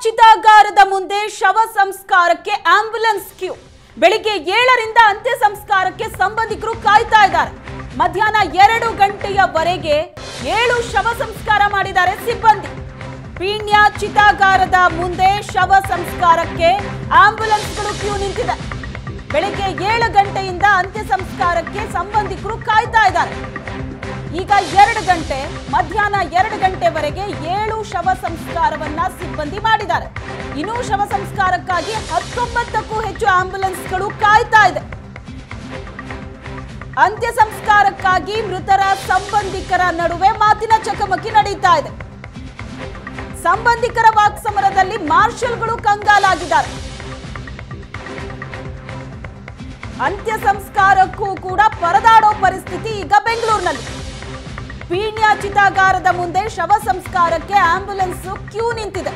ಚಿತಾಗಾರದ ಮುಂದೆ ಶವ ಸಂಸ್ಕಾರಕ್ಕೆ ambulance Q ಬೆಳಿಗ್ಗೆ ಏಳರಿಂದ ಅಂತ್ಯ ಸಂಸ್ಕಾರಕ್ಕೆ ಸಂಬಂಧಿಕರು ಕಾಯ್ತಾ ಇದ್ದಾರೆ ಮಧ್ಯಾಹ್ನ ಎರಡು ಗಂಟೆಯವರೆಗೆ ಏಳು ಶವ ಸಂಸ್ಕಾರ ಮಾಡಿದ್ದಾರೆ ಸಿಬ್ಬಂದಿ ಪೀಣ್ಯ ಚಿತಾಗಾರದ ಮುಂದೆ ಶವ ಸಂಸ್ಕಾರಕ್ಕೆ ಆಂಬ್ಯುಲೆನ್ಸ್ಗಳು ಕ್ಯೂ ನಿಂತಿದೆ ಬೆಳಿಗ್ಗೆ ಏಳು ಗಂಟೆಯಿಂದ ಅಂತ್ಯ ಸಂಸ್ಕಾರಕ್ಕೆ ಸಂಬಂಧಿಕರು ಕಾಯ್ತಾ ಇದ್ದಾರೆ ಈಗ ಎರಡು ಗಂಟೆ ಮಧ್ಯಾಹ್ನ ಎರಡು ಗಂಟೆವರೆಗೆ ಏಳು ಶವ ಸಂಸ್ಕಾರವನ್ನ ಸಿಬ್ಬಂದಿ ಮಾಡಿದ್ದಾರೆ ಇನ್ನು ಶವ ಸಂಸ್ಕಾರಕ್ಕಾಗಿ ಹತ್ತೊಂಬತ್ತಕ್ಕೂ ಹೆಚ್ಚು ಆಂಬ್ಯುಲೆನ್ಸ್ಗಳು ಕಾಯ್ತಾ ಇದೆ ಅಂತ್ಯ ಸಂಸ್ಕಾರಕ್ಕಾಗಿ ಮೃತರ ಸಂಬಂಧಿಕರ ನಡುವೆ ಮಾತಿನ ಚಕಮಕಿ ನಡೀತಾ ಇದೆ ಸಂಬಂಧಿಕರ ವಾಕ್ಸಮರದಲ್ಲಿ ಮಾರ್ಷಲ್ಗಳು ಕಂಗಾಲಾಗಿದ್ದಾರೆ ಅಂತ್ಯ ಸಂಸ್ಕಾರಕ್ಕೂ ಕೂಡ ಪರದಾಡೋ ಪರಿಸ್ಥಿತಿ ಈಗ ಬೆಂಗಳೂರಿನಲ್ಲಿ ಪೀಣ್ಯ ಚಿತಾಗಾರದ ಮುಂದೆ ಶವ ಸಂಸ್ಕಾರಕ್ಕೆ ಆಂಬ್ಯುಲೆನ್ಸ್ ಕ್ಯೂ ನಿಂತಿದೆ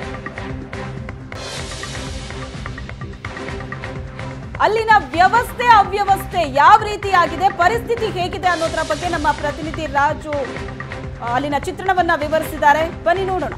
ಅಲ್ಲಿನ ವ್ಯವಸ್ಥೆ ಅವ್ಯವಸ್ಥೆ ಯಾವ ರೀತಿಯಾಗಿದೆ ಪರಿಸ್ಥಿತಿ ಹೇಗಿದೆ ಅನ್ನೋದರ ಬಗ್ಗೆ ನಮ್ಮ ಪ್ರತಿನಿಧಿ ರಾಜು ಆ, ಅಲ್ಲಿನ ಚಿತ್ರಣವನ್ನ ವಿವರಿಸಿದ್ದಾರೆ ಬನ್ನಿ ನೋಡೋಣ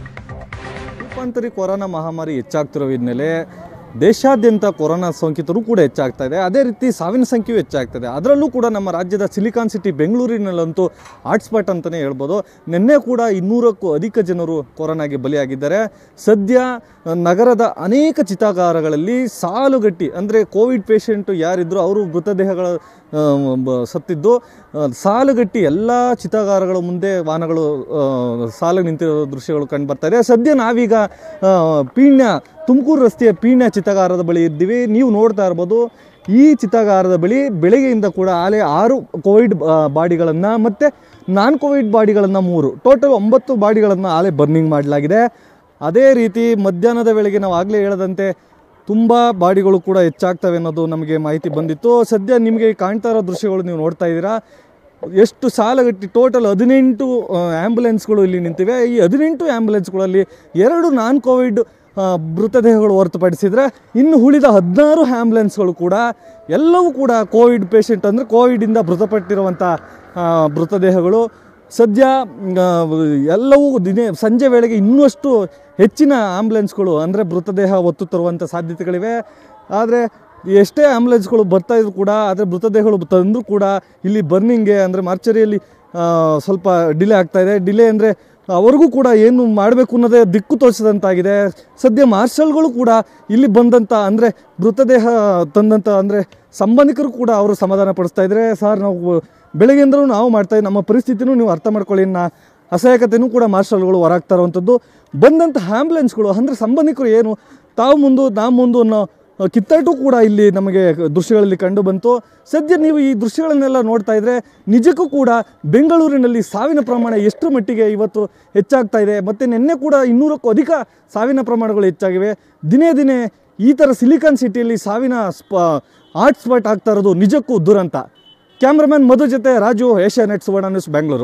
ರೂಪಾಂತರಿ ಕೊರೋನಾ ಮಹಾಮಾರಿ ಹೆಚ್ಚಾಗ್ತಿರೋ ಹಿನ್ನೆಲೆ ದೇಶಾದ್ಯಂತ ಕೊರೋನಾ ಸೋಂಕಿತರು ಕೂಡ ಹೆಚ್ಚಾಗ್ತಾ ಇದೆ ಅದೇ ರೀತಿ ಸಾವಿನ ಸಂಖ್ಯೆಯೂ ಹೆಚ್ಚಾಗ್ತದೆ ಅದರಲ್ಲೂ ಕೂಡ ನಮ್ಮ ರಾಜ್ಯದ ಸಿಲಿಕಾನ್ ಸಿಟಿ ಬೆಂಗಳೂರಿನಲ್ಲಂತೂ ಹಾಟ್ಸ್ಪಾಟ್ ಅಂತಲೇ ಹೇಳ್ಬೋದು ನಿನ್ನೆ ಕೂಡ ಇನ್ನೂರಕ್ಕೂ ಅಧಿಕ ಜನರು ಕೊರೋನಾಗೆ ಬಲಿಯಾಗಿದ್ದಾರೆ ಸದ್ಯ ನಗರದ ಅನೇಕ ಚಿತಾಗಾರಗಳಲ್ಲಿ ಸಾಲುಗಟ್ಟಿ ಅಂದರೆ ಕೋವಿಡ್ ಪೇಷಂಟು ಯಾರಿದ್ರು ಅವರು ಮೃತದೇಹಗಳ ಆ, ಬ- ಸತ್ತಿದ್ದು ಆ, ಸಾಲುಗಟ್ಟಿ ಎಲ್ಲ ಚಿತಾಗಾರಗಳ ಮುಂದೆ ವಾಹನಗಳು ಆ, ಸಾಲು ನಿಂತಿರೋ ದೃಶ್ಯಗಳು ಕಂಡು ಬರ್ತಾ ಇದೆ ಸದ್ಯ ನಾವೀಗ ಆ, ಪೀಣ್ಯ ತುಮಕೂರು ರಸ್ತೆಯ ಪೀಣ್ಯ ಚಿತಾಗಾರದ ಬಳಿ ಇದ್ದೀವಿ ನೀವು ನೋಡ್ತಾ ಇರ್ಬೋದು ಈ ಚಿತಾಗಾರದ ಬಳಿ ಬೆಳಗ್ಗೆಯಿಂದ ಕೂಡ ಆಲೆ ಆರು ಕೋವಿಡ್ ಬಾಡಿಗಳನ್ನು ಮತ್ತು ನಾನ್ ಕೋವಿಡ್ ಬಾಡಿಗಳನ್ನು ಮೂರು ಟೋಟಲ್ ಒಂಬತ್ತು ಬಾಡಿಗಳನ್ನು ಆಲೆ ಬರ್ನಿಂಗ್ ಮಾಡಲಾಗಿದೆ ಅದೇ ರೀತಿ ಮಧ್ಯಾಹ್ನದ ವೇಳೆಗೆ ನಾವು ಆಗಲೇ ಹೇಳದಂತೆ ತುಂಬ ಬಾಡಿಗಳು ಕೂಡ ಹೆಚ್ಚಾಗ್ತವೆ ಅನ್ನೋದು ನಮಗೆ ಮಾಹಿತಿ ಬಂದಿತ್ತು ಸದ್ಯ ನಿಮಗೆ ಕಾಣ್ತಾ ಇರೋ ದೃಶ್ಯಗಳು ನೀವು ನೋಡ್ತಾ ಇದ್ದೀರಾ ಎಷ್ಟು ಸಾಲಗಟ್ಟಿ ಟೋಟಲ್ ಹದಿನೆಂಟು ಆ್ಯಂಬುಲೆನ್ಸ್ಗಳು ಇಲ್ಲಿ ನಿಂತಿವೆ ಈ ಹದಿನೆಂಟು ಆ್ಯಂಬುಲೆನ್ಸ್ಗಳಲ್ಲಿ ಎರಡು ನಾನ್ ಕೋವಿಡ್ ಆ, ಮೃತದೇಹಗಳು ಹೊರತುಪಡಿಸಿದರೆ ಇನ್ನು ಉಳಿದ ಹದಿನಾರು ಆ್ಯಂಬುಲೆನ್ಸ್ಗಳು ಕೂಡ ಎಲ್ಲವೂ ಕೂಡ ಕೋವಿಡ್ ಪೇಷಂಟ್ ಅಂದರೆ ಕೋವಿಡಿಂದ ಮೃತಪಟ್ಟಿರುವಂಥ ಆ, ಮೃತದೇಹಗಳು ಸದ್ಯ ಆ, ಎಲ್ಲವೂ ದಿನೇ ಸಂಜೆ ವೇಳೆಗೆ ಇನ್ನಷ್ಟು ಹೆಚ್ಚಿನ ಆಂಬ್ಯುಲೆನ್ಸ್ಗಳು ಅಂದರೆ ಮೃತದೇಹ ಹೊತ್ತು ತರುವಂಥ ಸಾಧ್ಯತೆಗಳಿವೆ ಆದರೆ ಎಷ್ಟೇ ಆಂಬ್ಯುಲೆನ್ಸ್ಗಳು ಬರ್ತಾ ಇದ್ರು ಕೂಡ ಆದರೆ ಮೃತದೇಹಗಳು ತಂದರೂ ಕೂಡ ಇಲ್ಲಿ ಬರ್ನಿಂಗ್ಗೆ ಅಂದರೆ ಮಾರ್ಚರಿಯಲ್ಲಿ ಆ, ಸ್ವಲ್ಪ ಡಿಲೇ ಆಗ್ತಾ ಇದೆ ಡಿಲೇ ಅಂದರೆ ಅವ್ರಿಗೂ ಕೂಡ ಏನು ಮಾಡಬೇಕು ಅನ್ನೋದೇ ದಿಕ್ಕು ತೋರಿಸಿದಂತಾಗಿದೆ ಸದ್ಯ ಮಾರ್ಷಲ್ಗಳು ಕೂಡ ಇಲ್ಲಿ ಬಂದಂಥ ಅಂದರೆ ಮೃತದೇಹ ತಂದಂಥ ಅಂದರೆ ಸಂಬಂಧಿಕರು ಕೂಡ ಅವರು ಸಮಾಧಾನ ಪಡಿಸ್ತಾ ಇದ್ದಾರೆ ಸರ್ ನಾವು ಬೆಳಗ್ಗೆಯಿಂದಲೂ ನಾವು ಮಾಡ್ತಾ ಇದ್ದೀವಿ ನಮ್ಮ ಪರಿಸ್ಥಿತಿನೂ ನೀವು ಅರ್ಥ ಮಾಡ್ಕೊಳ್ಳಿ ಇನ್ನು ಅಸಹಾಯಕತೆಯೂ ಕೂಡ ಮಾರ್ಷಲ್ಗಳು ಹೊರಾಗ್ತಾ ಇರುವಂಥದ್ದು ಬಂದಂಥ ಆ್ಯಂಬುಲೆನ್ಸ್ಗಳು ಅಂದರೆ ಸಂಬಂಧಿಕರು ಏನು ತಾವು ಮುಂದು ನಾವು ಮುಂದು ಅನ್ನೋ ಕಿತ್ತಾಟು ಕೂಡ ಇಲ್ಲಿ ನಮಗೆ ದೃಶ್ಯಗಳಲ್ಲಿ ಕಂಡು ಬಂತು ಸದ್ಯ ನೀವು ಈ ದೃಶ್ಯಗಳನ್ನೆಲ್ಲ ನೋಡ್ತಾ ಇದ್ರೆ ನಿಜಕ್ಕೂ ಕೂಡ ಬೆಂಗಳೂರಿನಲ್ಲಿ ಸಾವಿನ ಪ್ರಮಾಣ ಎಷ್ಟು ಮಟ್ಟಿಗೆ ಇವತ್ತು ಹೆಚ್ಚಾಗ್ತಾ ಇದೆ ಮತ್ತು ನಿನ್ನೆ ಕೂಡ ಇನ್ನೂರಕ್ಕೂ ಅಧಿಕ ಸಾವಿನ ಪ್ರಮಾಣಗಳು ಹೆಚ್ಚಾಗಿವೆ ದಿನೇ ದಿನೇ ಈ ಥರ ಸಿಲಿಕಾನ್ ಸಿಟಿಯಲ್ಲಿ ಸಾವಿನ ಸ್ಪ ಹಾಟ್ ಸ್ಪಾಟ್ ಆಗ್ತಾ ಇರೋದು ನಿಜಕ್ಕೂ ದುರಂತ ಕ್ಯಾಮ್ರಾಮನ್ ಮಧು ಜೊತೆ ರಾಜು ಏಷ್ಯಾ ನೆಟ್ ಸುವರ್ಣ ನ್ಯೂಸ್ ಬೆಂಗಳೂರು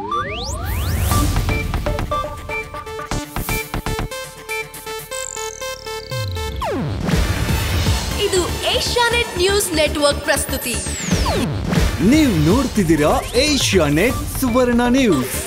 ಇದು ಏಷ್ಯಾನೆಟ್ ನ್ಯೂಸ್ ನೆಟ್ವರ್ಕ್ ಪ್ರಸ್ತುತಿ ನೀವು ನೋಡ್ತಿದ್ದೀರಾ ಏಷ್ಯಾ ನೆಟ್ ಸುವರ್ಣ ನ್ಯೂಸ್